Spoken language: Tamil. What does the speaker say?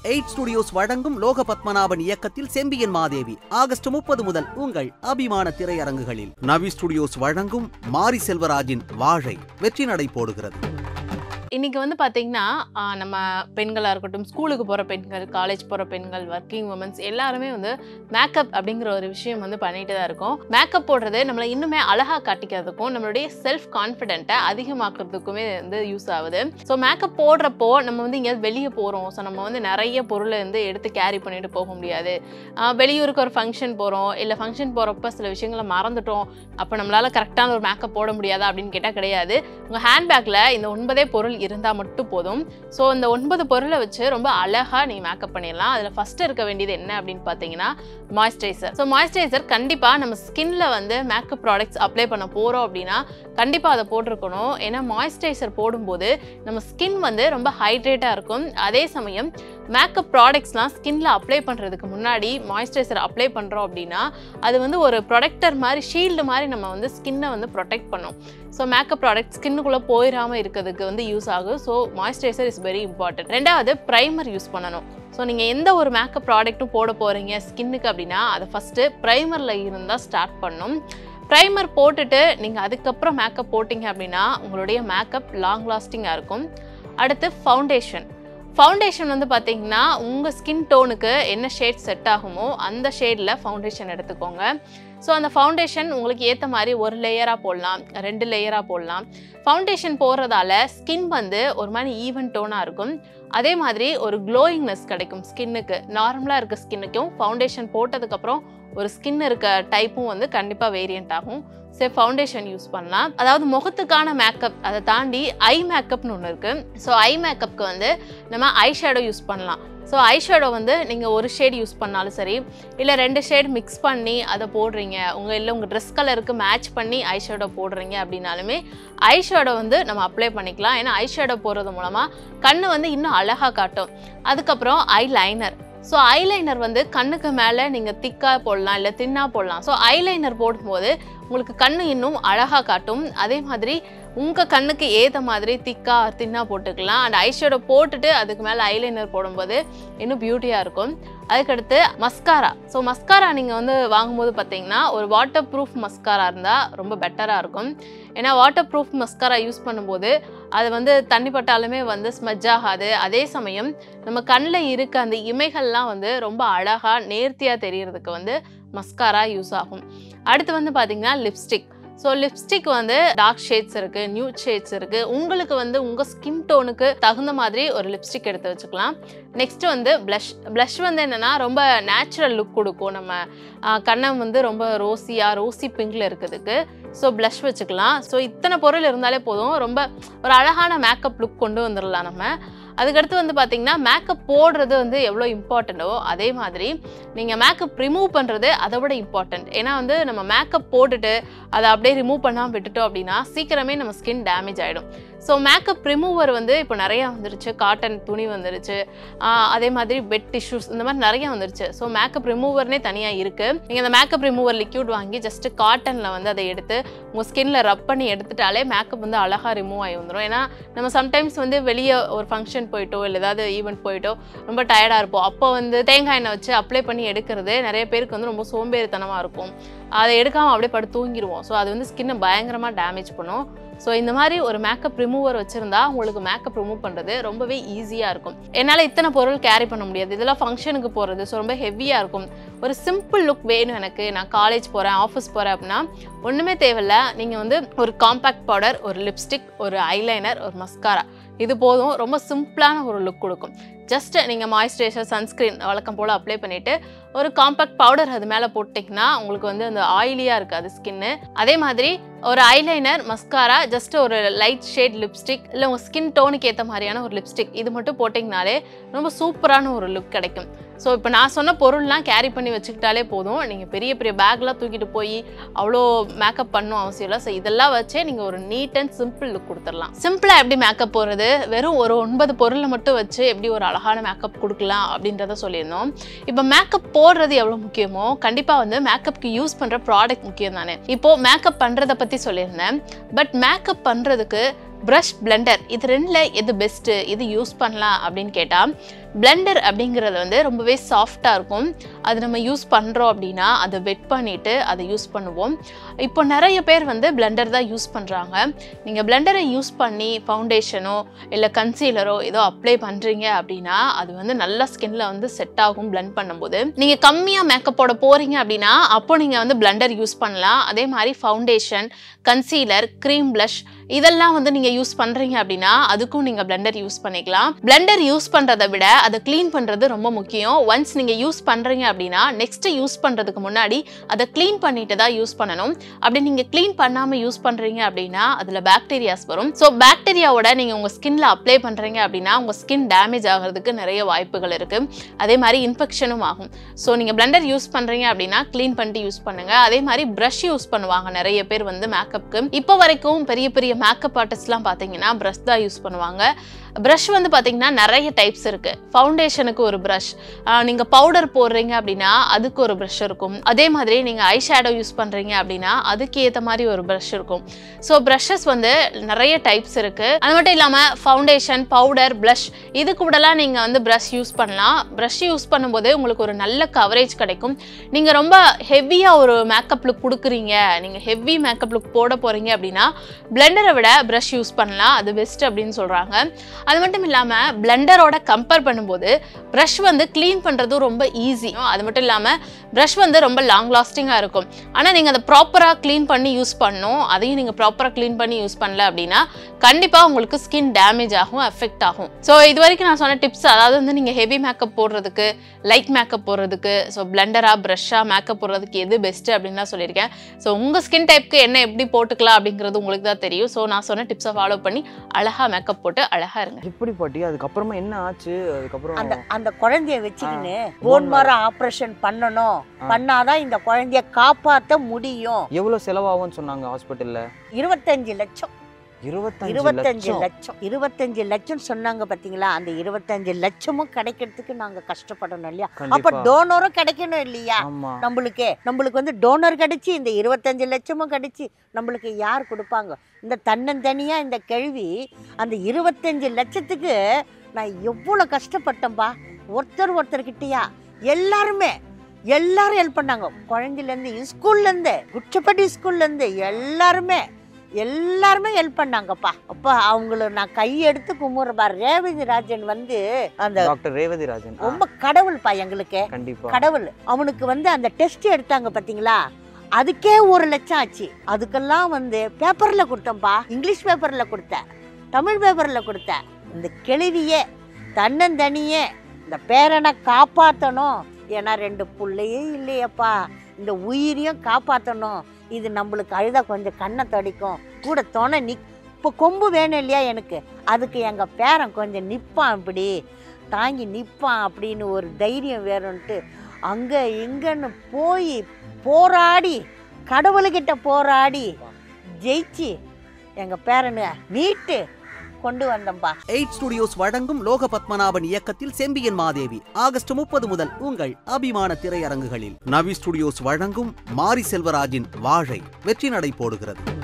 எயிட் ஸ்டுடியோஸ் வழங்கும் லோக பத்மநாபன் இயக்கத்தில் செம்பியன் மாதேவி ஆகஸ்ட் முப்பது முதல் உங்கள் அபிமான திரையரங்குகளில் நவி ஸ்டுடியோஸ் வழங்கும் மாரி செல்வராஜின் வாழை வெற்றி நடை போடுகிறது இன்னைக்கு வந்து பார்த்தீங்கன்னா ஆஹ், நம்ம பெண்களாக இருக்கட்டும் ஸ்கூலுக்கு போகிற பெண்கள் காலேஜ் போகிற பெண்கள் ஒர்க்கிங் உமன்ஸ் எல்லாருமே வந்து மேக்கப் அப்படிங்கிற ஒரு விஷயம் வந்து பண்ணிட்டு தான் இருக்கோம் மேக்கப் போடுறது நம்மளை இன்னுமே அழகாக காட்டிக்கிறதுக்கும் நம்மளுடைய செல்ஃப் கான்ஃபிடென்ட்டை அதிகமாக்குறதுக்குமே வந்து யூஸ் ஆகுது ஸோ மேக்கப் போடுறப்போ நம்ம வந்து எங்கேயாவது வெளியே போகிறோம் ஸோ நம்ம வந்து நிறைய பொருளை வந்து எடுத்து கேரி பண்ணிட்டு போக முடியாது ஆஹ், வெளியூருக்கு ஒரு ஃபங்க்ஷன் போகிறோம் இல்லை ஃபங்க்ஷன் போகிறப்ப சில விஷயங்களை மறந்துட்டோம் அப்போ நம்மளால் கரெக்டான ஒரு மேக்கப் போட முடியாதா அப்படின்னு கேட்டால் கிடையாது உங்கள் ஹேண்ட்பேக்கில் இந்த ஒன்பதே பொருள் இருந்தால் மட்டும் போதும் ஸோ இந்த ஒன்பது பொருளை வச்சு ரொம்ப அழகாக நீங்கள் மேக்கப் பண்ணிடலாம் அதில் ஃபஸ்ட்டு இருக்க வேண்டியது என்ன அப்படின்னு பார்த்தீங்கன்னா மாய்ஸ்சரைசர் ஸோ மாய்ஸ்சரைசர் கண்டிப்பாக நம்ம ஸ்கின்ல வந்து மேக்கப் ப்ராடக்ட்ஸ் அப்ளை பண்ண போகிறோம் அப்படின்னா கண்டிப்பாக அதை போட்டிருக்கணும் ஏன்னா மாய்ஸ்சரைசர் போடும்போது நம்ம ஸ்கின் வந்து ரொம்ப ஹைட்ரேட்டாக இருக்கும் அதே சமயம் மேக்கப் ப்ராடக்ட்ஸ்லாம் ஸ்கின்ல அப்ளை பண்ணுறதுக்கு முன்னாடி மாய்ஸ்சரைசர் அப்ளை பண்ணுறோம் அப்படின்னா அது வந்து ஒரு ப்ரொடெக்டர் மாதிரி ஷீல்டு மாதிரி நம்ம வந்து ஸ்கின்னை வந்து ப்ரொடெக்ட் பண்ணும் ஸோ மேக்கப் ப்ராடக்ட் ஸ்கின்னுக்குள்ளே போயிடாமல் இருக்கிறதுக்கு வந்து யூஸ் ஆகும் so moisturiser is very important ரெண்டாவது ப்ரைமர் யூஸ் பண்ணணும் ஸோ நீங்கள் எந்த ஒரு மேக்கப் ப்ராடக்ட்டும் போட போகிறீங்க ஸ்கின்னுக்கு அப்படின்னா அதை ஃபஸ்ட்டு ப்ரைமரில் இருந்தால் ஸ்டார்ட் பண்ணும் ப்ரைமர் போட்டுட்டு நீங்கள் அதுக்கப்புறம் மேக்கப் போட்டிங்க அப்படின்னா உங்களுடைய மேக்கப் லாங் லாஸ்டிங்காக இருக்கும் அடுத்து ஃபவுண்டேஷன் ஃபவுண்டேஷன் வந்து பார்த்தீங்கன்னா உங்கள் ஸ்கின் டோனுக்கு என்ன ஷேட் செட் ஆகுமோ அந்த ஷேடில் ஃபவுண்டேஷன் எடுத்துக்கோங்க ஸோ அந்த ஃபவுண்டேஷன் உங்களுக்கு ஏற்ற மாதிரி ஒரு லேயராக போடலாம் ரெண்டு லேயராக போடலாம் ஃபவுண்டேஷன் போடுறதால ஸ்கின் வந்து ஒரு மாதிரி ஈவன் டோனாக இருக்கும் அதே மாதிரி ஒரு க்ளோயிங்னஸ் கிடைக்கும் ஸ்கின்னுக்கு நார்மலாக இருக்க ஸ்கின்னுக்கும் ஃபவுண்டேஷன் போட்டதுக்கப்புறம் ஒரு ஸ்கின் இருக்க டைப்பும் வந்து கண்டிப்பாக வேரியண்ட் ஆகும் சரி ஃபவுண்டேஷன் யூஸ் பண்ணலாம் அதாவது முகத்துக்கான மேக்கப் அதை தாண்டி ஐ மேக்கப்னு ஒன்று இருக்குது ஸோ ஐ மேக்கப்க்கு வந்து நம்ம ஐ ஷேடோ யூஸ் பண்ணலாம் ஸோ ஐ ஷேடோ வந்து நீங்கள் ஒரு ஷேட் யூஸ் பண்ணாலும் சரி இல்லை ரெண்டு ஷேட் மிக்ஸ் பண்ணி அதை போடுறீங்க உங்கள் இல்லை உங்கள் ட்ரெஸ் கலருக்கு மேட்ச் பண்ணி ஐ ஷேடோ போடுறீங்க அப்படின்னாலுமே ஐ ஷேடோ வந்து நம்ம அப்ளை பண்ணிக்கலாம் ஏன்னா ஐ ஷேடோ போடுறது மூலமாக கண்ணு வந்து இன்னும் அழகாக காட்டும் அதுக்கப்புறம் ஐ லைனர் ஸோ ஐலைனர் வந்து கண்ணுக்கு மேலே நீங்கள் திக்காக போடலாம் இல்லை தின்னாக போடலாம் ஸோ ஐலைனர் போடும்போது உங்களுக்கு கண்ணு இன்னும் அழகாக காட்டும் அதே மாதிரி உங்கள் கண்ணுக்கு ஏற்ற மாதிரி திக்காக தின்னாக போட்டுக்கலாம் அண்ட் ஐஷேடோ போட்டுட்டு அதுக்கு மேலே ஐலைனர் போடும்போது இன்னும் பியூட்டியாக இருக்கும் அதுக்கடுத்து மஸ்காரா ஸோ மஸ்காரா நீங்கள் வந்து வாங்கும்போது பார்த்தீங்கன்னா ஒரு வாட்டர் ப்ரூஃப் மஸ்காரா இருந்தால் ரொம்ப பெட்டராக இருக்கும் ஏன்னா வாட்டர் ப்ரூஃப் மஸ்காரா யூஸ் பண்ணும்போது அது வந்து தண்ணி பட்டாலுமே வந்து ஸ்மஜ் ஆகாது அதே சமயம் நம்ம கண்ணில் இருக்க அந்த இமைகள்லாம் வந்து ரொம்ப அழகாக நேர்த்தியாக தெரியறதுக்கு வந்து மஸ்காரா யூஸ் ஆகும் அடுத்து வந்து பார்த்தீங்கன்னா லிப்ஸ்டிக் ஸோ லிப்ஸ்டிக் வந்து டார்க் ஷேட்ஸ் இருக்குது நியூ ஷேட்ஸ் இருக்குது உங்களுக்கு வந்து உங்கள் ஸ்கின் டோனுக்கு தகுந்த மாதிரி ஒரு லிப்ஸ்டிக் எடுத்து வச்சுக்கலாம் நெக்ஸ்ட் வந்து ப்ளஷ் ப்ளஷ் வந்து என்னென்னா ரொம்ப நேச்சுரல் லுக் கொடுக்கும் நம்ம ஆஹ், கண்ணை வந்து ரொம்ப ரோசியாக ரோசி பிங்கில் இருக்கிறதுக்கு ஸோ ப்ளஷ் வச்சுக்கலாம் ஸோ இத்தனை பொருள் இருந்தாலே போதும் ரொம்ப ஒரு அழகான மேக்கப் லுக் கொண்டு வந்துடலாம் நம்ம அதுக்கடுத்து வந்து பார்த்தீங்கன்னா மேக்கப் போடுறது வந்து எவ்வளோ இம்பார்ட்டண்ட்டோ அதே மாதிரி நீங்கள் மேக்கப் ரிமூவ் பண்ணுறது அதை விட இம்பார்ட்டண்ட் ஏன்னா வந்து நம்ம மேக்கப் போட்டுட்டு அதை அப்படியே ரிமூவ் பண்ணாமல் விட்டுட்டோம் அப்படின்னா சீக்கிரமே நம்ம ஸ்கின் டேமேஜ் ஆகிடும் ஸோ மேக்கப் ரிமூவர் வந்து இப்போ நிறையா வந்துருச்சு காட்டன் துணி வந்துருச்சு ஆஹ் அதே மாதிரி பெட் டிஷ்யூஸ் இந்த மாதிரி நிறைய வந்துருச்சு ஸோ மேக்கப் ரிமூவர்னே தனியாக இருக்குது நீங்கள் அந்த மேக்கப் ரிமூவர் லிக்யூட் வாங்கி ஜஸ்ட் காட்டனில் வந்து அதை எடுத்து உங்கள் ஸ்கின்ல ரப் பண்ணி எடுத்துட்டாலே மேக்கப் வந்து அழகாக ரிமூவ் ஆகி வந்துடும் ஏன்னா நம்ம சம்டைம்ஸ் வந்து வெளியே ஒரு ஃபங்க்ஷன் போயிட்டோ இல்லை ஏதாவது ஈவெண்ட் போயிட்டோ ரொம்ப டயர்டாக இருப்போம் அப்போ வந்து தேங்காய் எண்ணெய் வச்சு அப்ளை பண்ணி எடுக்கிறது நிறைய பேருக்கு வந்து ரொம்ப சோம்பேறித்தனமாக இருக்கும் அதை எடுக்காமல் அப்படியே படுத்து தூங்கிடுவோம் ஸோ அது வந்து ஸ்கின்னை பயங்கரமாக டேமேஜ் பண்ணும் ஸோ இந்த மாதிரி ஒரு மேக்கப் ரிமூவர் வச்சுருந்தா உங்களுக்கு மேக்கப் ரிமூவ் பண்ணுறது ரொம்பவே ஈஸியாக இருக்கும் என்னால் இத்தனை பொருள் கேரி பண்ண முடியாது இதெல்லாம் ஃபங்க்ஷனுக்கு போகிறது ஸோ ரொம்ப ஹெவியாக இருக்கும் ஒரு சிம்பிள் லுக் வேணும் எனக்கு நான் காலேஜ் போகிறேன் ஆஃபீஸ் போகிறேன் அப்படின்னா ஒன்றுமே தேவையில்ல நீங்கள் வந்து ஒரு காம்பேக்ட் பவுடர் ஒரு லிப்ஸ்டிக் ஒரு ஐலைனர் ஒரு மஸ்காரா இது போதும் ரொம்ப சிம்பிளான ஒரு லுக் கொடுக்கும் ஜஸ்ட் நீங்கள் மாய்ஸ்சரைசர் சன்ஸ்க்ரீன் வழக்கம் போல் அப்ளை பண்ணிவிட்டு ஒரு காம்பேக்ட் பவுடர் அது மேலே போட்டிங்கன்னா உங்களுக்கு வந்து அந்த ஆயிலியாக இருக்காது ஸ்கின்னு அதே மாதிரி ஒரு ஐலைனர் மஸ்காரா ஜஸ்ட் ஒரு லைட் ஷேட் லிப்ஸ்டிக் இல்லை உங்கள் ஸ்கின் டோனுக்கு ஏற்ற மாதிரியான ஒரு லிப்ஸ்டிக் இது மட்டும் போட்டிங்கனாலே ரொம்ப சூப்பரான ஒரு லுக் கிடைக்கும் ஸோ இப்போ நான் சொன்ன பொருள்லாம் கேரி பண்ணி வச்சுக்கிட்டாலே போதும் நீங்கள் பெரிய பெரிய பேக்லாம் தூக்கிட்டு போய் அவ்வளோ மேக்கப் பண்ணணும் அவசியம் இல்லை ஸோ இதெல்லாம் வச்சே நீங்கள் ஒரு நீட் அண்ட் சிம்பிள் லுக் கொடுத்துடலாம் சிம்பிளாக எப்படி மேக்கப் போடுறது வெறும் ஒரு ஒன்பது பொருளை மட்டும் வச்சு எப்படி ஒரு அழகான மேக்கப் கொடுக்கலாம் அப்படின்றத சொல்லியிருந்தோம் இப்போ மேக்கப் போடுறது எவ்வளோ முக்கியமோ கண்டிப்பாக வந்து மேக்கப்க்கு யூஸ் பண்ணுற ப்ராடக்ட் முக்கியம் தானே இப்போ மேக்கப் பண்ணுறதை பற்றி சொல்லியிருந்தேன் பட் மேக்கப் பண்ணுறதுக்கு ப்ரஷ் பிளெண்டர் இது ரெண்டில் எது பெஸ்ட்டு இது யூஸ் பண்ணலாம் அப்படின்னு கேட்டால் பிளெண்டர் அப்படிங்கிறது வந்து ரொம்பவே சாஃப்டாக இருக்கும் அது நம்ம யூஸ் பண்ணுறோம் அப்படின்னா அதை வெட் பண்ணிவிட்டு அதை யூஸ் பண்ணுவோம் இப்போ நிறைய பேர் வந்து பிளெண்டர் தான் யூஸ் பண்ணுறாங்க நீங்கள் பிளெண்டரை யூஸ் பண்ணி ஃபவுண்டேஷனோ இல்லை கன்சீலரோ ஏதோ அப்ளை பண்ணுறீங்க அப்படின்னா அது வந்து நல்ல ஸ்கின்ல வந்து செட் ஆகும் பிளெண்ட் பண்ணும்போது நீங்கள் கம்மியாக மேக்கப் போட போகிறீங்க அப்படின்னா அப்போ நீங்கள் வந்து பிளெண்டர் யூஸ் பண்ணலாம் அதே மாதிரி ஃபவுண்டேஷன் கன்சீலர் க்ரீம் ப்ளஷ் இதெல்லாம் வந்து நீங்கள் யூஸ் பண்ணுறீங்க அப்படின்னா அதுக்கும் நீங்கள் பிளெண்டர் யூஸ் பண்ணிக்கலாம் பிளெண்டர் யூஸ் பண்ணுறதை விட அதை க்ளீன் பண்ணுறது ரொம்ப முக்கியம் ஒன்ஸ் நீங்கள் யூஸ் பண்ணுறீங்க அப்படின்னா நெக்ஸ்ட் யூஸ் பண்ணுறதுக்கு முன்னாடி அதை க்ளீன் பண்ணிட்டு தான் யூஸ் பண்ணணும் அப்படி நீங்கள் க்ளீன் பண்ணாமல் யூஸ் பண்ணுறீங்க அப்படின்னா அதில் பாக்டீரியாஸ் வரும் ஸோ பாக்டீரியாவோட நீங்கள் உங்கள் ஸ்கின்ல அப்ளை பண்ணுறீங்க அப்படின்னா உங்கள் ஸ்கின் டேமேஜ் ஆகிறதுக்கு நிறைய வாய்ப்புகள் இருக்குது அதே மாதிரி இன்ஃபெக்ஷனும் ஆகும் ஸோ நீங்கள் பிளெண்டர் யூஸ் பண்ணுறீங்க அப்படின்னா க்ளீன் பண்ணிட்டு யூஸ் பண்ணுங்கள் அதே மாதிரி ப்ரஷ் யூஸ் பண்ணுவாங்க நிறைய பேர் வந்து மேக்கப்புக்கு இப்போ வரைக்கும் பெரிய பெரிய மேக்கப் ஆர்டிஸ்ட்லாம் பார்த்தீங்கன்னா ப்ரஷ் தான் யூஸ் பண்ணுவாங்க ப்ரஷ் வந்து பார்த்தீங்கன்னா நிறைய டைப்ஸ் இருக்குது ஃபவுண்டேஷனுக்கு ஒரு ப்ரஷ் நீங்கள் பவுடர் போடுறீங்க அப்படின்னா அதுக்கு ஒரு ப்ரஷ் இருக்கும் அதே மாதிரி நீங்கள் ஐ ஷேடோ யூஸ் பண்ணுறீங்க அப்படின்னா அதுக்கு ஏற்ற மாதிரி ஒரு ப்ரஷ் இருக்கும் ஸோ ப்ரஷஸ் வந்து நிறைய டைப்ஸ் இருக்குது அது மட்டும் இல்லாமல் ஃபவுண்டேஷன் பவுடர் ப்ளஷ் இது கூடலாம் நீங்கள் வந்து ப்ரஷ் யூஸ் பண்ணலாம் ப்ரஷ் யூஸ் பண்ணும்போது உங்களுக்கு ஒரு நல்ல கவரேஜ் கிடைக்கும் நீங்கள் ரொம்ப ஹெவியாக ஒரு மேக்கப் லுக் கொடுக்குறீங்க நீங்கள் ஹெவி மேக்கப் லுக் போட போகிறீங்க அப்படின்னா பிளெண்டரை விட ப்ரஷ் யூஸ் பண்ணலாம் அது பெஸ்ட் அப்படின்னு சொல்கிறாங்க அது மட்டும் இல்லாமல் பிளெண்டரோட கம்பேர் பண்ணும்போது ப்ரஷ் வந்து க்ளீன் பண்ணுறதும் ரொம்ப ஈஸி அது மட்டும் இல்லாமல் ப்ரஷ் வந்து ரொம்ப லாங் லாஸ்டிங்காக இருக்கும் ஆனால் நீங்கள் அதை ப்ராப்பராக க்ளீன் பண்ணி யூஸ் பண்ணணும் அதையும் நீங்கள் ப்ராப்பராக க்ளீன் பண்ணி யூஸ் பண்ணல அப்படின்னா கண்டிப்பாக உங்களுக்கு ஸ்கின் டேமேஜ் ஆகும் எஃபெக்ட் ஆகும் ஸோ இது வரைக்கும் நான் சொன்ன டிப்ஸ் அதாவது வந்து நீங்கள் ஹெவி மேக்கப் போடுறதுக்கு லைட் மேக்கப் போடுறதுக்கு ஸோ பிளெண்டராக ப்ரஷ்ஷாக மேக்கப் போடுறதுக்கு எது பெஸ்ட்டு அப்படின்லாம் சொல்லியிருக்கேன் ஸோ உங்கள் ஸ்கின் டைப்க்கு என்ன எப்படி போட்டுக்கலாம் அப்படிங்கிறது உங்களுக்கு தான் தெரியும் ஸோ நான் சொன்ன டிப்ஸை ஃபாலோ பண்ணி அழகாக மேக்கப் போட்டு அழகாக இருங்க எப்படி பாட்டி அதுக்கப்புறமா என்ன ஆச்சு அதுக்கப்புறம் அந்த அந்த குழந்தைய வச்சுக்கின்னு bone போன் மரம் ஆபரேஷன் பண்ணணும் ஆ. பண்ணாதான் இந்த குழந்தைய காப்பாத்த முடியும் எவ்வளவு செலவாகும்னு சொன்னாங்க ஹாஸ்பிட்டல்ல இருபத்தஞ்சு லட்சம் இருபத்தஞ்சு இருபத்தஞ்சு லட்சம் லட்சம் இருபத்தஞ்சு லட்சம் சொன்னாங்க பாத்தீங்களா அந்த இருபத்தஞ்சு லட்சமும் கிடைக்கிறதுக்கு நாங்க கஷ்டப்படணும் இல்லையா அப்ப கண்டிப்பா டோனரும் கிடைக்கணும் இல்லையா ஆமா நம்மளுக்கே நம்மளுக்கு வந்து டோனர் கிடைச்சி இந்த இருபத்தஞ்சு லட்சமும் கிடைச்சி நம்மளுக்கு யார் கொடுப்பாங்க இந்த தன்னந்தனியா இந்த கேள்வி அந்த இருபத்தஞ்சு லட்சத்துக்கு நான் எவ்வளோ கஷ்டப்பட்டேன்பா ஒருத்தர் ஒருத்தர்கிட்டயா எல்லாருமே எல்லாரும் ஹெல்ப் பண்ணாங்க குழந்தைலேருந்து ஸ்கூல்லேருந்து குச்சப்பட்டி ஸ்கூல்லேருந்து எல்லாருமே எல்லாருமே ஹெல்ப் பண்ணாங்கப்பா அப்பா அவங்கள நான் கையெடுத்து கும்பிட்றப்பா ரேவதி ராஜன் வந்து அந்த டாக்டர் ரேவதி ராஜன் ஆ, ரொம்ப கடவுள்ப்பா எங்களுக்கு கண்டிப்பா கடவுள் அவனுக்கு வந்து அந்த டெஸ்ட் எடுத்தாங்க பாத்தீங்களா அதுக்கே ஒரு லட்சம் ஆச்சு அதுக்கெல்லாம் வந்து பேப்பர்ல கொடுத்தேன்ப்பா இங்கிலீஷ் பேப்பர்ல கொடுத்தேன் தமிழ் பேப்பர்ல கொடுத்தேன் இந்த கிழவியே தன்னந்தனியே இந்த பேரனை காப்பாத்தணும் ஏன்னா ரெண்டு புள்ளையே இல்லையப்பா இந்த உயிரையும் காப்பாத்தணும் இது நம்மளுக்கு அழுதா கொஞ்சம் கண்ணை தடிக்கும் கூட துணை நி இப்போ கொம்பு வேணும் இல்லையா எனக்கு அதுக்கு எங்க பேரன் கொஞ்சம் நிப்பான் இப்படி தாங்கி நிற்பான் அப்படின்னு ஒரு தைரியம் வேணும்ன்ட்டு அங்கே இங்கன்னு போய் போராடி கடவுள்கிட்ட போராடி ஜெயிச்சு எங்கள் பேரனை மீட்டு கொண்டு வந்தோம்பா எயிட் ஸ்டுடியோஸ் வழங்கும் லோக பத்மநாபன் இயக்கத்தில் செம்பியன் மாதேவி ஆகஸ்ட் முப்பது முதல் உங்கள் அபிமான திரையரங்குகளில் நவி ஸ்டுடியோஸ் வழங்கும் மாரி செல்வராஜின் வாழை வெற்றி நடை போடுகிறது